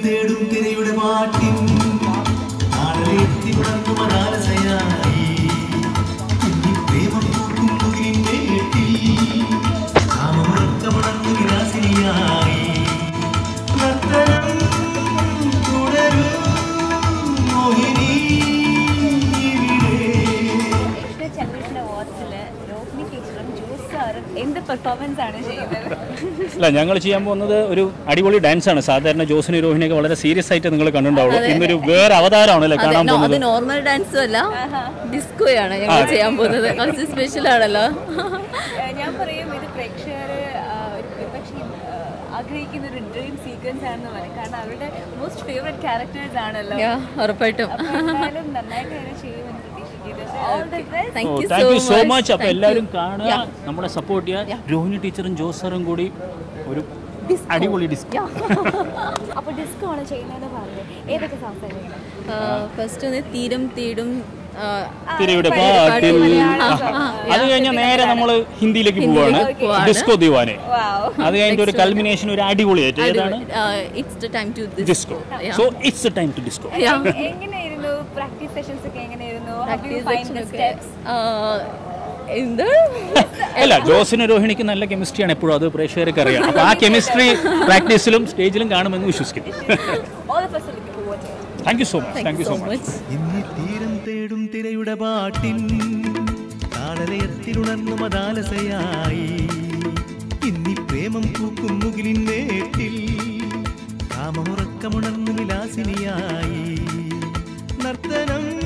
തേടും തിരയുടെ പാട്ടിൻ ആടലെത്തിയുണർന്നു മതാലസയായി കുഞ്ഞി പ്രേമം പൂക്കും മുകിലിന്റെ എട്ടിൽ കാമമുറക്കമുണർന്നു വിലാസിനിയായി നർത്തനം തുടരും മോഹിനി ഇവിടെ കൃഷ്ണ ചന്ദ്രകൃഷ്ണ അവാർഡ്സില് രോഹിണി ടീച്ചറും ജോസ് സാറും എന്ത് പെർഫോമൻസ് ആണ് ചെയ്യുന്നത് അല്ല ഞങ്ങൾ ചെയ്യാൻ പോകുന്നത് ഒരു അടിപൊളി ഡാൻസ് ആണ് സാധാരണ ജോസിന് രോഹിണിയൊക്കെ വളരെ സീരിയസ് ആയിട്ട് നിങ്ങൾ കണ്ടിട്ടുണ്ടാവുള്ളൂ ഇന്നൊരു വേറെ അവതാരമാണല്ലേ അതെ കാണാൻ നോ- അത് പോകുന്നത് നോർമൽ ഡാൻസും അല്ല ഡിസ്കോയാണ് ഞങ്ങൾ ചെയ്യാൻ പോകുന്നത് കുറച്ച് സ്പെഷ്യൽ ആണല്ലോ ഏഹ് ഞാൻ പറയും ഇത് പ്രേക്ഷകർ ഒരുപക്ഷെ ആഗ്രഹിക്കുന്ന ഒരു ഡ്രീം സീക്വൻസ് ആണെന്ന് പറയും കാരണം അവരുടെ മോസ്റ്റ് ഫേവറേറ്റ് ക്യാരക്ടേഴ്സ് ആണല്ലോ Yeah, ഉറപ്പായിട്ടും അപ്പൊ എന്തായാലും നന്നായിട്ട് തന്നെ ചെയ്യുമെന്ന് പ്രതീക്ഷിക്കുന്നത് all the best thank you thank you so so much അപ്പൊ മച്ച് എല്ലാവരും കാണുക നമ്മളെ സപ്പോർട്ട് ചെയ്യുക രോഹിണി ടീച്ചറും ജോസ് സാറും കൂടി ഒരു അടിപൊളി ഡിസ്ക് അപ്പോൾ ഡിസ്കോ ആണ് ചെയ്യുന്നതെന്ന് പറഞ്ഞു ഏതൊക്കെ സംസാരിക്കണം ഫസ്റ്റ് ഒന്ന് തീരും തീരും ആ, തിരയുടെ പഴയ പാട്ടിൽ മലയാളം ആ, song. അത് കഴിഞ്ഞാൽ നേരെ നമ്മൾ ഹിന്ദിയിലേക്ക് പോവാണ് പോവാണ്. ഡിസ്കോ ദിവാനെ വാവ് അത് കഴിഞ്ഞിട്ട് ഒരു കൾമിനേഷൻ ഒരു അടിപൊളിയായിട്ട് ഏതാണ് it's the time to disco so it's time to disco എങ്ങനെയായിരുന്നു പ്രാക്ടീസ് സെഷൻസ് ഒക്കെ എങ്ങനെയായിരുന്നു How do you find the steps? എന്ത് അല്ല ജോസിന് രോഹിണിക്ക് നല്ല കെമിസ്ട്രിയാണ് എപ്പോഴും അത് പ്രേക്ഷകർക്ക് അറിയാം അപ്പൊ ആ കെമിസ്ട്രി പ്രാക്ടീസിലും സ്റ്റേജിലും കാണുമെന്ന് വിശ്വസിക്കുന്നു All of us are looking forward to it. Thank you so much thank thank you you so so much much ഇന്നി തീരം തേടും തിരയുടെ പാട്ടിൻ താളലയത്തിലുണർന്നു മതാലസയായി ഇന്നി പ്രേമം പൂക്കും മുകിലിൻ നേട്ടിൽ കാമമുറക്കമുണർന്നു വിലാസിനിയായി നർത്തനം